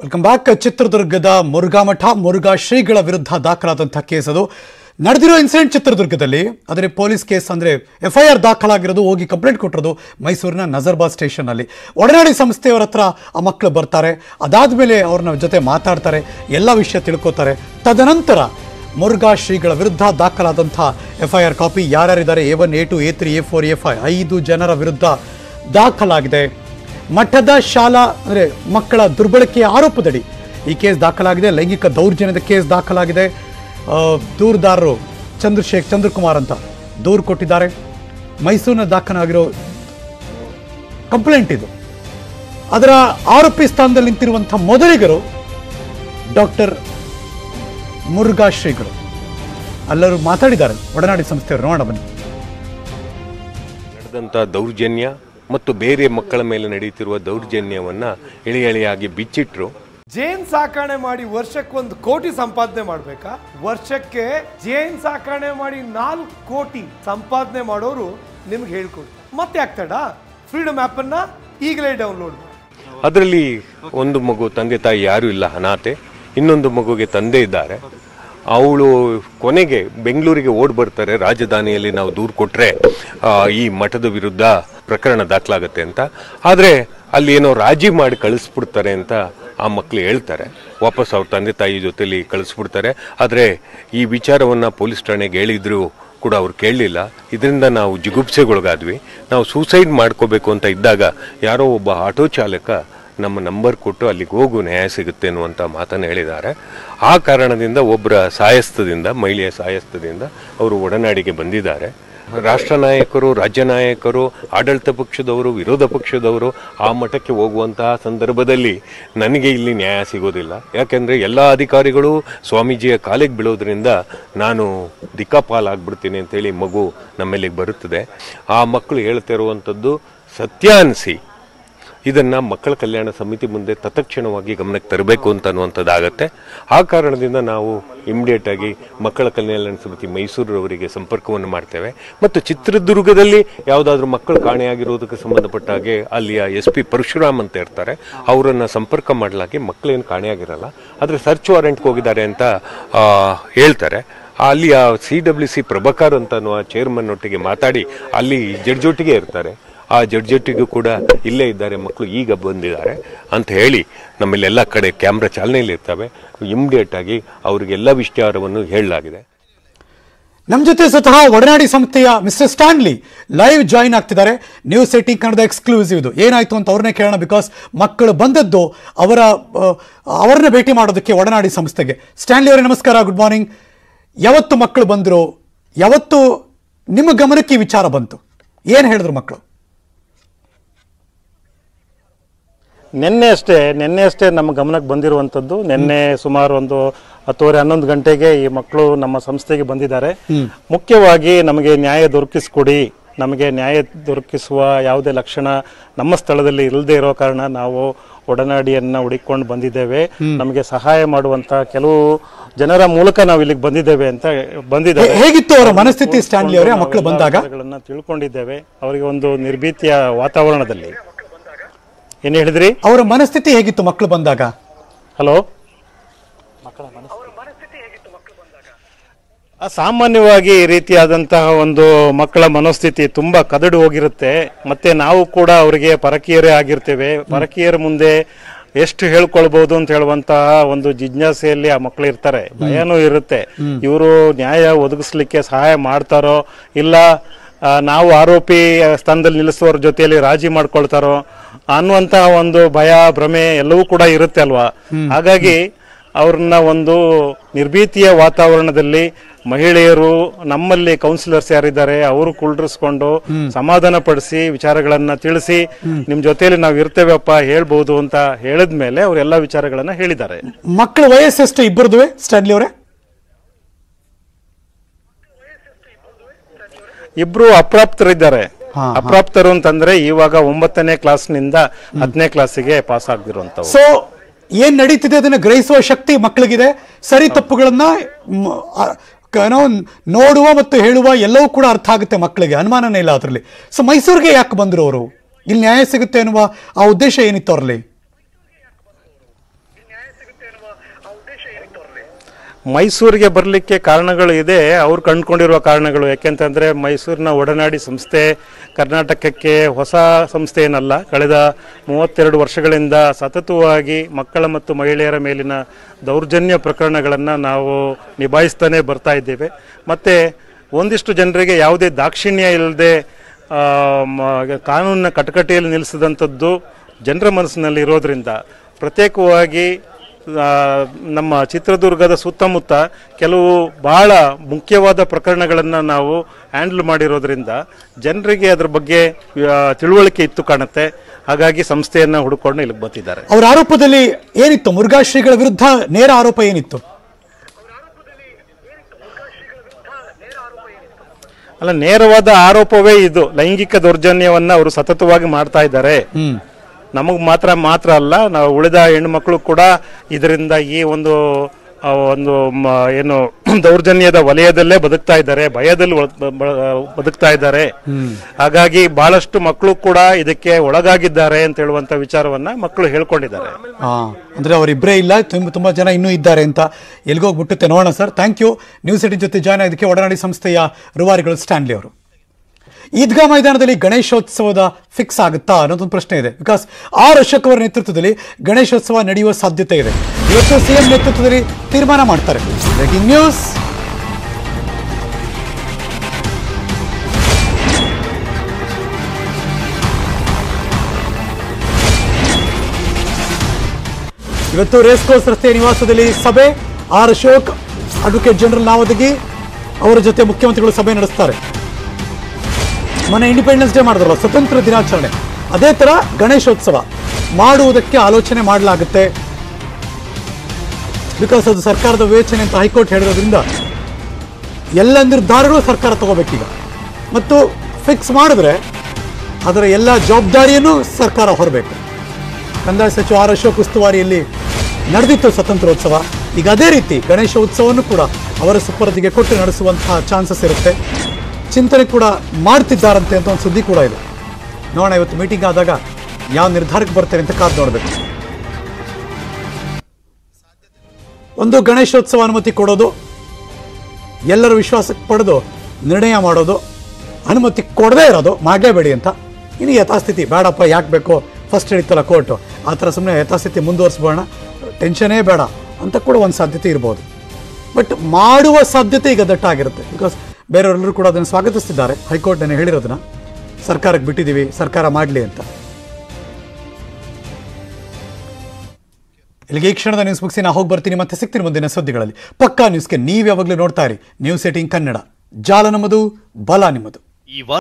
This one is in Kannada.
ವೆಲ್ಕಮ್ ಬ್ಯಾಕ್ ಚಿತ್ರದುರ್ಗದ ಮುರುಘಾಮಠ ಮುರುಘಾ ಶ್ರೀಗಳ ವಿರುದ್ಧ ದಾಖಲಾದಂಥ ಕೇಸ್ ಅದು ನಡೆದಿರೋ ಇನ್ಸಿಡೆಂಟ್ ಚಿತ್ರದುರ್ಗದಲ್ಲಿ ಆದರೆ ಪೊಲೀಸ್ ಕೇಸ್ ಅಂದರೆ ಎಫ್ ಐ ಆರ್ ದಾಖಲಾಗಿರೋದು ಹೋಗಿ ಕಂಪ್ಲೇಂಟ್ ಕೊಟ್ಟಿರೋದು ಮೈಸೂರಿನ ನಜರ್ಬಾದ್ ಸ್ಟೇಷನ್ನಲ್ಲಿ ಒಡನಾಡಿ ಸಂಸ್ಥೆಯವರ ಹತ್ರ ಆ ಮಕ್ಕಳು ಬರ್ತಾರೆ ಅದಾದಮೇಲೆ ಅವ್ರನ್ನ ಜೊತೆ ಮಾತಾಡ್ತಾರೆ ಎಲ್ಲ ವಿಷಯ ತಿಳ್ಕೊತಾರೆ ತದನಂತರ ಮುರುಘಾ ಶ್ರೀಗಳ ವಿರುದ್ಧ ದಾಖಲಾದಂಥ ಎಫ್ ಐ ಆರ್ ಕಾಪಿ ಯಾರ್ಯಾರಿದ್ದಾರೆ A one A two A three A four A five ಐದು ಜನರ ವಿರುದ್ಧ ದಾಖಲಾಗಿದೆ ಮಠದ ಶಾಲಾ ಅಂದರೆ ಮಕ್ಕಳ ದುರ್ಬಳಕೆಯ ಆರೋಪದಡಿ ಈ ಕೇಸ್ ದಾಖಲಾಗಿದೆ ಲೈಂಗಿಕ ದೌರ್ಜನ್ಯದ ಕೇಸ್ ದಾಖಲಾಗಿದೆ ಆ, ದೂರುದಾರರು ಚಂದ್ರಶೇಖ್ ಚಂದ್ರಕುಮಾರ್ ಅಂತ ದೂರು ಕೊಟ್ಟಿದ್ದಾರೆ ಮೈಸೂರಿನ ದಾಖಲಾಗಿರೋ ಕಂಪ್ಲೇಂಟ್ ಇದು ಅದರ ಆರೋಪಿ ಸ್ಥಾನದಲ್ಲಿ ನಿಂತಿರುವಂಥ ಮೊದಲಿಗರು ಡಾಕ್ಟರ್ ಮುರುಘಾ ಶ್ರೀಗಳು ಎಲ್ಲರೂ ಮಾತಾಡಿದ್ದಾರೆ ಒಡನಾಡಿ ಸಂಸ್ಥೆಯವರು ನೋಡೋಣ ಬನ್ನಿ ನಡೆದಂಥ ದೌರ್ಜನ್ಯ ಮತ್ತು ಬೇರೆ ಮಕ್ಕಳ ಮೇಲೆ ನಡೀತಿರುವ ದೌರ್ಜನ್ಯವನ್ನ ಎಳೆ ಎಳೆಯಾಗಿ ಬಿಚ್ಚಿಟ್ರು ಜೇನ್ ಸಾಕಣೆ ಮಾಡಿ ವರ್ಷಕ್ಕೆ ಒಂದು ಕೋಟಿ ಸಂಪಾದನೆ ಮಾಡ್ಬೇಕಾ ವರ್ಷಕ್ಕೆ ಜೇನ್ ಸಾಕಣೆ ಮಾಡಿ ನಾಲ್ಕು ಕೋಟಿ ಸಂಪಾದನೆ ಮಾಡೋರು ನಿಮ್ಗೆ ಹೇಳ್ಕೊಡ್ತಾರೆ ಮತ್ತೆ ಆಗ್ತಾಡ ಫ್ರೀಡಮ್ ಆ್ಯಪ್ ಅನ್ನ ಈಗಲೇ ಡೌನ್ಲೋಡ್ ಮಾಡಿ ಅದರಲ್ಲಿ ಒಂದು ಮಗು ತಂದೆ ತಾಯಿ ಯಾರೂ ಇಲ್ಲ ಅನಾಥೆ ಇನ್ನೊಂದು ಮಗುಗೆ ತಂದೆ ಇದ್ದಾರೆ ಅವಳು ಕೊನೆಗೆ ಬೆಂಗಳೂರಿಗೆ ಓಡ್ ಬರ್ತಾರೆ ರಾಜಧಾನಿಯಲ್ಲಿ ನಾವು ದೂರು ಕೊಟ್ಟರೆ ಈ ಮಠದ ವಿರುದ್ಧ ಪ್ರಕರಣ ದಾಖಲಾಗತ್ತೆ ಅಂತ ಆದರೆ ಅಲ್ಲಿ ಏನೋ ರಾಜಿ ಮಾಡಿ ಕಳಿಸ್ಬಿಡ್ತಾರೆ ಅಂತ ಆ ಮಕ್ಕಳು ಹೇಳ್ತಾರೆ ವಾಪಸ್ ಅವ್ರ ತಂದೆ ತಾಯಿ ಜೊತೆಲಿ ಕಳಿಸ್ಬಿಡ್ತಾರೆ ಆದರೆ ಈ ವಿಚಾರವನ್ನು ಪೊಲೀಸ್ ಠಾಣೆಗೆ ಹೇಳಿದ್ರು ಕೂಡ ಅವ್ರು ಕೇಳಲಿಲ್ಲ ಇದರಿಂದ ನಾವು ಜಿಗುಪ್ಸೆಗೊಳಗಾದ್ವಿ ನಾವು ಸೂಸೈಡ್ ಮಾಡ್ಕೋಬೇಕು ಅಂತ ಇದ್ದಾಗ ಯಾರೋ ಒಬ್ಬ ಆಟೋ ಚಾಲಕ ನಮ್ಮ ನಂಬರ್ ಕೊಟ್ಟು ಅಲ್ಲಿಗೆ ಹೋಗು ನ್ಯಾಯ ಸಿಗುತ್ತೆ ಅನ್ನುವಂಥ ಮಾತನ್ನು ಹೇಳಿದ್ದಾರೆ ಆ ಕಾರಣದಿಂದ ಒಬ್ಬರ ಸಾಯಸ್ತದಿಂದ ಮಹಿಳೆಯ ಸಾಯಸ್ತದಿಂದ ಅವರು ಒಡನಾಡಿಗೆ ಬಂದಿದ್ದಾರೆ ರಾಷ್ಟ್ರ ನಾಯಕರು ರಾಜ್ಯ ನಾಯಕರು ಆಡಳಿತ ಪಕ್ಷದವರು ವಿರೋಧ ಪಕ್ಷದವರು ಆ ಮಠಕ್ಕೆ ಹೋಗುವಂತಹ ಸಂದರ್ಭದಲ್ಲಿ ನನಗೆ ಇಲ್ಲಿ ನ್ಯಾಯ ಸಿಗೋದಿಲ್ಲ ಯಾಕೆಂದರೆ ಎಲ್ಲ ಅಧಿಕಾರಿಗಳು ಸ್ವಾಮೀಜಿಯ ಕಾಲಿಗೆ ಬೀಳೋದ್ರಿಂದ ನಾನು ದಿಕ್ಕಾಪಾಲಾಗ್ಬಿಡ್ತೀನಿ ಅಂತೇಳಿ ಮಗು ನಮ್ಮಲ್ಲಿಗೆ ಬರುತ್ತದೆ ಆ ಮಕ್ಕಳು ಹೇಳ್ತಿರುವಂಥದ್ದು ಸತ್ಯ ಅನಿಸಿ ಇದನ್ನ ಮಕ್ಕಳ ಕಲ್ಯಾಣ ಸಮಿತಿ ಮುಂದೆ ತತ್ಕ್ಷಣವಾಗಿ ಗಮನಕ್ಕೆ ತರಬೇಕು ಅಂತ ಅನ್ನುವಂಥದ್ದಾಗತ್ತೆ ಆ ಕಾರಣದಿಂದ ನಾವು ಇಮಿಡಿಯೇಟ್ ಆಗಿ ಮಕ್ಕಳ ಕಲ್ಯಾಣ ಸಮಿತಿ ಮೈಸೂರವರಿಗೆ ಸಂಪರ್ಕವನ್ನು ಮಾಡ್ತೇವೆ ಮತ್ತು ಚಿತ್ರದುರ್ಗದಲ್ಲಿ ಯಾವುದಾದ್ರೂ ಮಕ್ಕಳು ಕಾಣೆಯಾಗಿರೋದಕ್ಕೆ ಸಂಬಂಧಪಟ್ಟ ಹಾಗೆ ಅಲ್ಲಿಯ ಎಸ್ ಪಿ ಪರಶುರಾಮ್ ಅಂತ ಇರ್ತಾರೆ ಅವರನ್ನು ಸಂಪರ್ಕ ಮಾಡಲಾಗಿ ಮಕ್ಕಳೇನು ಕಾಣೆಯಾಗಿರಲ್ಲ ಆದರೆ ಸರ್ಚ್ ವಾರೆಂಟ್ಗೆ ಹೋಗಿದ್ದಾರೆ ಅಂತ ಆ, ಹೇಳ್ತಾರೆ ಅಲ್ಲಿಯ ಸಿ ಡಬ್ಲ್ಯೂ ಸಿ ಪ್ರಭಾಕರ್ ಅಂತ ಅನ್ನುವ ಚೇರ್ಮನ್ ಒಟ್ಟಿಗೆ ಮಾತಾಡಿ ಅಲ್ಲಿ ಜಡ್ಜೊಟ್ಟಿಗೆ ಇರ್ತಾರೆ ಆ ಜಡ್ಜೊಟ್ಟಿಗೂ ಕೂಡ ಇಲ್ಲೇ ಇದ್ದಾರೆ ಮಕ್ಕಳು ಈಗ ಬಂದಿದ್ದಾರೆ ಅಂತ ಹೇಳಿ ನಮ್ಮಲ್ಲಿ ಎಲ್ಲ ಕಡೆ ಕ್ಯಾಮ್ರಾ ಚಾಲನೆಯಲ್ಲಿ ಇರ್ತವೆ ಇಮಿಡಿಯೇಟ್ ಆಗಿ ಅವರಿಗೆಲ್ಲ ವಿಚಾರವನ್ನು ಹೇಳಲಾಗಿದೆ ನಮ್ಮ ಜೊತೆ ಸ್ವತಃ ಒಡನಾಡಿ ಸಂಸ್ಥೆಯ ಮಿಸ್ಟರ್ ಸ್ಟ್ಯಾನ್ಲಿ ಲೈವ್ ಜಾಯಿನ್ ಆಗ್ತಿದ್ದಾರೆ ನ್ಯೂಸ್ ಏಟಿಂಗ್ ಕನ್ನಡದ ಎಕ್ಸ್ಕ್ಲೂಸಿವ್ ಇದು ಏನಾಯ್ತು ಅಂತ ಅವ್ರನ್ನೇ ಕೇಳೋಣ ಬಿಕಾಸ್ ಮಕ್ಕಳು ಬಂದದ್ದು ಅವರ ಆ, ಅವರನ್ನ ಭೇಟಿ ಮಾಡೋದಕ್ಕೆ ಒಡನಾಡಿ ಸಂಸ್ಥೆಗೆ ಸ್ಟ್ಯಾನ್ಲಿ ಅವರೇ ನಮಸ್ಕಾರ ಗುಡ್ ಮಾರ್ನಿಂಗ್ ಯಾವತ್ತು ಮಕ್ಕಳು ಬಂದರು ಯಾವತ್ತು ನಿಮ್ಮ ಗಮನಕ್ಕೆ ಈ ವಿಚಾರ ಬಂತು ಏನು ಹೇಳಿದ್ರು ಮಕ್ಕಳು ನಿನ್ನೆ ಅಷ್ಟೇ ನಿನ್ನೆ ಅಷ್ಟೇ ನಮ್ಮ ಗಮನಕ್ಕೆ ಬಂದಿರುವಂತದ್ದು ನಿನ್ನೆ ಸುಮಾರು ಒಂದು ಹತ್ತುವರೆ ಹನ್ನೊಂದು ಗಂಟೆಗೆ ಈ ಮಕ್ಕಳು ನಮ್ಮ ಸಂಸ್ಥೆಗೆ ಬಂದಿದ್ದಾರೆ ಮುಖ್ಯವಾಗಿ ನಮಗೆ ನ್ಯಾಯ ದೊರಕಿಸ್ಕೊಡಿ ನಮಗೆ ನ್ಯಾಯ ದೊರಕಿಸುವ ಯಾವುದೇ ಲಕ್ಷಣ ನಮ್ಮ ಸ್ಥಳದಲ್ಲಿ ಇಲ್ಲದೆ ಇರೋ ಕಾರಣ ನಾವು ಒಡನಾಡಿಯನ್ನ ಹುಡುಕೊಂಡು ಬಂದಿದ್ದೇವೆ ನಮಗೆ ಸಹಾಯ ಮಾಡುವಂತ ಕೆಲವು ಜನರ ಮೂಲಕ ನಾವು ಇಲ್ಲಿಗೆ ಬಂದಿದ್ದೇವೆ ಅಂತ ಬಂದಿದ್ದಾರೆ ಹೇ- ಹೇಗಿತ್ತು ಅವರ ಮನಸ್ಥಿತಿ ಸ್ಟ್ಯಾನ್ಲಿ ಅವರೇ ಆ ಮಕ್ಕಳು ಬಂದಾಗ ವಿಚಾರಗಳನ್ನ ತಿಳ್ಕೊಂಡಿದ್ದೇವೆ ಅವರಿಗೆ ಒಂದು ನಿರ್ಭೀತಿಯ ವಾತಾವರಣದಲ್ಲಿ ಏನ್ ಹೇಳಿದ್ರಿ ಅವರ ಮನಸ್ಥಿತಿ ಹೇಗಿತ್ತು ಮಕ್ಕಳು ಬಂದಾಗ ಹಲೋ ಆ, ಸಾಮಾನ್ಯವಾಗಿ ಈ ರೀತಿಯಾದಂತಹ ಒಂದು ಮಕ್ಕಳ ಮನೋಸ್ಥಿತಿ ತುಂಬಾ ಕದಡು ಹೋಗಿರುತ್ತೆ ಮತ್ತೆ ನಾವು ಕೂಡ ಅವರಿಗೆ ಪರಕೀಯರೇ ಆಗಿರ್ತೇವೆ ಪರಕೀಯರ ಮುಂದೆ ಎಷ್ಟು ಹೇಳ್ಕೊಳ್ಬಹುದು ಅಂತ ಹೇಳುವಂತಹ ಒಂದು ಜಿಜ್ಞಾಸೆಯಲ್ಲಿ ಆ ಮಕ್ಕಳು ಇರ್ತಾರೆ ಭಯನೂ ಇರುತ್ತೆ ಇವರು ನ್ಯಾಯ ಒದಗಿಸ್ಲಿಕ್ಕೆ ಸಹಾಯ ಮಾಡ್ತಾರೋ ಇಲ್ಲ ಆ, ನಾವು ಆರೋಪಿ ಸ್ಥಾನದಲ್ಲಿ ನಿಲ್ಲಿಸುವವ್ರ ಜೊತೆಯಲ್ಲಿ ರಾಜಿ ಮಾಡ್ಕೊಳ್ತಾರೋ ಅನ್ನುವಂತಹ ಒಂದು ಭಯ ಭ್ರಮೆ ಎಲ್ಲವೂ ಕೂಡ ಇರುತ್ತೆ ಅಲ್ವಾ ಹಾಗಾಗಿ ಅವ್ರನ್ನ ಒಂದು ನಿರ್ಭೀತಿಯ ವಾತಾವರಣದಲ್ಲಿ ಮಹಿಳೆಯರು ನಮ್ಮಲ್ಲಿ ಕೌನ್ಸಿಲರ್ಸ್ ಯಾರಿದ್ದಾರೆ ಅವರು ಕುಳ್ಳಿರಿಸ್ಕೊಂಡು ಸಮಾಧಾನ ಪಡಿಸಿ ವಿಚಾರಗಳನ್ನ ತಿಳಿಸಿ ನಿಮ್ ಜೊತೆಯಲ್ಲಿ ನಾವು ಇರ್ತೇವಪ್ಪ ಹೇಳ್ಬಹುದು ಅಂತ ಹೇಳಿದ್ಮೇಲೆ ಅವರೆಲ್ಲ ವಿಚಾರಗಳನ್ನ ಹೇಳಿದ್ದಾರೆ ಮಕ್ಕಳ ವಯಸ್ಸೆಷ್ಟು ಇಬ್ಬರದುವೆ ಸ್ಟ್ಯಾನ್ಲಿ ಅವರೇ ಇಬ್ರು ಅಪ್ರಾಪ್ತರಿದ್ದಾರೆ ಅಪ್ರಾಪ್ತರು ಅಂತಂದ್ರೆ ಇವಾಗ ಒಂಬತ್ತನೇ ಕ್ಲಾಸ್ನಿಂದ ಹತ್ತನೇ ಕ್ಲಾಸಿಗೆ ಪಾಸ್ ಆಗ್ದಿರುವಂತವ್ರು ಸೊ ಏನ್ ನಡೀತಿದೆ ಅದನ್ನ ಗ್ರಹಿಸುವ ಶಕ್ತಿ ಮಕ್ಕಳಿಗಿದೆ ಸರಿ ತಪ್ಪುಗಳನ್ನ ಮ್, ಆ, ಕ- ಏನೋ ನೋಡುವ ಮತ್ತು ಹೇಳುವ ಎಲ್ಲವೂ ಕೂಡ ಅರ್ಥ ಆಗುತ್ತೆ ಮಕ್ಕಳಿಗೆ ಅನುಮಾನನೇ ಇಲ್ಲ ಅದರಲ್ಲಿ ಸೊ ಮೈಸೂರಿಗೆ ಯಾಕೆ ಬಂದ್ರು ಅವರು ಇಲ್ಲಿ ನ್ಯಾಯ ಸಿಗುತ್ತೆ ಅನ್ನುವ ಆ ಉದ್ದೇಶ ಏನಿತ್ತು ಅವರಲ್ಲಿ ಮೈಸೂರಿಗೆ ಬರಲಿಕ್ಕೆ ಕಾರಣಗಳು ಇದೆ ಅವ್ರು ಕಂಡುಕೊಂಡಿರುವ ಕಾರಣಗಳು ಯಾಕೆಂತಂದರೆ ಮೈಸೂರಿನ ಒಡನಾಡಿ ಸಂಸ್ಥೆ ಕರ್ನಾಟಕಕ್ಕೆ ಹೊಸ ಸಂಸ್ಥೆ ಏನಲ್ಲ ಕಳೆದ ಮೂವತ್ತೆರಡು ವರ್ಷಗಳಿಂದ ಸತತವಾಗಿ ಮಕ್ಕಳ ಮತ್ತು ಮಹಿಳೆಯರ ಮೇಲಿನ ದೌರ್ಜನ್ಯ ಪ್ರಕರಣಗಳನ್ನು ನಾವು ನಿಭಾಯಿಸ್ತಾನೆ ಬರ್ತಾ ಇದ್ದೇವೆ ಮತ್ತು ಒಂದಿಷ್ಟು ಜನರಿಗೆ ಯಾವುದೇ ದಾಕ್ಷಿಣ್ಯ ಇಲ್ಲದೆ ಕಾನೂನಿನ ಕಟಕಟೆಯಲ್ಲಿ ನಿಲ್ಲಿಸಿದಂಥದ್ದು ಜನರ ಮನಸ್ಸಿನಲ್ಲಿ ಇರೋದ್ರಿಂದ ಪ್ರತ್ಯೇಕವಾಗಿ ಆ, ನಮ್ಮ ಚಿತ್ರದುರ್ಗದ ಸುತ್ತಮುತ್ತ ಕೆಲವು ಬಹಳ ಮುಖ್ಯವಾದ ಪ್ರಕರಣಗಳನ್ನು ನಾವು ಹ್ಯಾಂಡಲ್ ಮಾಡಿರೋದ್ರಿಂದ ಜನರಿಗೆ ಅದ್ರ ಬಗ್ಗೆ ಆ, ತಿಳುವಳಿಕೆ ಇತ್ತು ಕಾಣುತ್ತೆ ಹಾಗಾಗಿ ಸಂಸ್ಥೆಯನ್ನು ಹುಡುಕೊಂಡು ಇಲ್ಲಿಗೆ ಬರ್ತಿದ್ದಾರೆ ಅವರ ಆರೋಪದಲ್ಲಿ ಏನಿತ್ತು ಮುರುಘಾ ಶ್ರೀಗಳ ವಿರುದ್ಧ ನೇರ ಆರೋಪ ಏನಿತ್ತು ಅಲ್ಲ ನೇರವಾದ ಆರೋಪವೇ ಇದು ಲೈಂಗಿಕ ದೌರ್ಜನ್ಯವನ್ನ ಅವರು ಸತತವಾಗಿ ಮಾಡ್ತಾ ಇದ್ದಾರೆ ಹ್ಮ್ ನಮಗ್ ಮಾತ್ರ ಮಾತ್ರ ಅಲ್ಲ ನಾವು ಉಳಿದ ಹೆಣ್ಮಕ್ಳು ಕೂಡ ಇದರಿಂದ ಈ ಒಂದು ಆ, ಒಂದು ಮ- ಏನು ದೌರ್ಜನ್ಯದ ವಲಯದಲ್ಲೇ ಬದುಕ್ತಾ ಇದ್ದಾರೆ ಭಯದಲ್ಲಿ ಒಳ- ಬ- ಬ- ಬದುಕ್ತಾ ಇದ್ದಾರೆ ಹಾಗಾಗಿ ಬಹಳಷ್ಟು ಮಕ್ಕಳು ಕೂಡ ಇದಕ್ಕೆ ಒಳಗಾಗಿದ್ದಾರೆ ಅಂತ ಹೇಳುವಂತ ವಿಚಾರವನ್ನ ಮಕ್ಕಳು ಹೇಳ್ಕೊಂಡಿದ್ದಾರೆ ಆ, ಅಂದ್ರೆ ಅವರಿಬ್ಬರೇ ಇಲ್ಲ ತುಂಬ ತುಂಬಾ ಜನ ಇನ್ನೂ ಇದ್ದಾರೆ ಅಂತ ಎಲ್ಗೋಗ್ಬಿಟ್ಟುತ್ತೆ ನೋಡೋಣ sir thank you news eighteen ಜೊತೆ ಜಾಯ್ನ್ ಆಗೋದಕ್ಕೆ ಒಡನಾಡಿ ಸಂಸ್ಥೆಯ ರೂವಾರಿಗಳು ಸ್ಟ್ಯಾನ್ಲಿ ಅವರು ಈದ್ಗಾ ಮೈದಾನದಲ್ಲಿ ಗಣೇಶೋತ್ಸವದ ಫಿಕ್ಸ್ ಆಗುತ್ತಾ ಅನ್ನೋದೊಂದು ಪ್ರಶ್ನೆ ಇದೆ ಬಿಕಾಸ್ ಆರ್ ಅಶೋಕ್ ಅವರ ನೇತೃತ್ವದಲ್ಲಿ ಗಣೇಶೋತ್ಸವ ನಡೆಯುವ ಸಾಧ್ಯತೆ ಇದೆ ಇವತ್ತು ಸಿಎಂ ನೇತೃತ್ವದಲ್ಲಿ ತೀರ್ಮಾನ ಮಾಡ್ತಾರೆ ಬ್ರೇಕಿಂಗ್ ನ್ಯೂಸ್ ಇವತ್ತು ರೇಸ್ ಕೋರ್ಸ್ ರಸ್ತೆ ನಿವಾಸದಲ್ಲಿ ಸಭೆ R Ashok advocate general Navadgi ಅವರ ಜೊತೆ ಮುಖ್ಯಮಂತ್ರಿಗಳು ಸಭೆ ನಡೆಸ್ತಾರೆ ಮೊನ್ನೆ ಇಂಡಿಪೆಂಡೆನ್ಸ್ ಡೇ ಮಾಡಿದ್ರಲ್ಲ ಸ್ವತಂತ್ರ ದಿನಾಚರಣೆ ಅದೇ ತರ ಗಣೇಶೋತ್ಸವ ಮಾಡುವುದಕ್ಕೆ ಆಲೋಚನೆ ಮಾಡಲಾಗುತ್ತೆ ಬಿಕಾಸ್ ಅದು ಸರ್ಕಾರದ ವಿವೇಚನೆ ಅಂತ ಹೈಕೋರ್ಟ್ ಹೇಳಿರೋದ್ರಿಂದ ಎಲ್ಲ ನಿರ್ಧಾರಗಳು ಸರ್ಕಾರ ತಗೋಬೇಕೀಗ ಮತ್ತು ಫಿಕ್ಸ್ ಮಾಡಿದ್ರೆ ಅದರ ಎಲ್ಲ ಜವಾಬ್ದಾರಿಯನ್ನು ಸರ್ಕಾರ ಹೊರಬೇಕು ಕಂದಾಯ ಸಚಿವ ಆರ್ ಅಶೋಕ್ ಉಸ್ತುವಾರಿಯಲ್ಲಿ ನಡೆದಿತ್ತು ಸ್ವತಂತ್ರೋತ್ಸವ ಈಗ ಅದೇ ರೀತಿ ಗಣೇಶ ಉತ್ಸವವನ್ನು ಕೂಡ ಅವರ ಸುಪರದಿಗೆ ಕೊಟ್ಟು ನಡೆಸುವಂತಹ ಚಾನ್ಸಸ್ ಇರುತ್ತೆ ಚಿಂತನೆ ಕೂಡ ಮಾಡ್ತಿದ್ದಾರಂತೆ ಅಂತ ಒಂದು ಸುದ್ದಿ ಕೂಡ ಇದೆ ನೋಡೋಣ ಇವತ್ತು ಮೀಟಿಂಗ್ ಆದಾಗ ಯಾವ ನಿರ್ಧಾರಕ್ಕೆ ಬರ್ತಾರೆ ಅಂತ ಕಾದು ನೋಡಬೇಕು ಒಂದು ಗಣೇಶೋತ್ಸವ ಅನುಮತಿ ಕೊಡೋದು ಎಲ್ಲರ ವಿಶ್ವಾಸಕ್ಕೆ ಪಡೆದು ನಿರ್ಣಯ ಮಾಡೋದು ಅನುಮತಿ ಕೊಡದೇ ಇರೋದು ಮಾಡಲೇಬೇಡಿ ಅಂತ ಇನ್ನು ಯಥಾಸ್ಥಿತಿ ಬೇಡಪ್ಪ ಯಾಕೆ ಬೇಕೋ ಫಸ್ಟ್ ಹಿಡಿತಲ್ಲ ಕೋರ್ಟು ಆ ಥರ ಸುಮ್ಮನೆ ಯಥಾಸ್ಥಿತಿ ಮುಂದುವರಿಸ್ಬೋಣ ಟೆನ್ಷನೇ ಬೇಡ ಅಂತ ಕೂಡ ಒಂದು ಸಾಧ್ಯತೆ ಇರ್ಬೋದು ಬಟ್ ಮಾಡುವ ಸಾಧ್ಯತೆ ಈಗ ದಟ್ಟಾಗಿರುತ್ತೆ ಬಿಕಾಸ್ ಬೇರೆಯವರೆಲ್ಲರೂ ಕೂಡ ಅದನ್ನು ಸ್ವಾಗತಿಸ್ತಿದ್ದಾರೆ ಹೈಕೋರ್ಟ್ ನಾನು ಹೇಳಿರೋದನ್ನ ಸರ್ಕಾರಕ್ಕೆ ಬಿಟ್ಟಿದ್ದೀವಿ ಸರ್ಕಾರ ಮಾಡಲಿ ಅಂತ ಇಲ್ಲಿಗೆ ಈ ಕ್ಷಣದ ನ್ಯೂಸ್ ಮುಗಿಸಿ ನಾ ಹೋಗಿ ಬರ್ತೀನಿ ಮತ್ತೆ ಸಿಗ್ತೀನಿ ಮುಂದಿನ ಸುದ್ದಿಗಳಲ್ಲಿ ಪಕ್ಕಾ ನ್ಯೂಸ್ಗೆ ನೀವು ಯಾವಾಗಲೂ ನೋಡ್ತಾ ಇರಿ ನ್ಯೂಸ್ ಏಟಿಂಗ್ ಕನ್ನಡ ಜಾಲ ನಮ್ಮದು ಬಲ ನಿಮ್ಮದು ಈ ವಾರ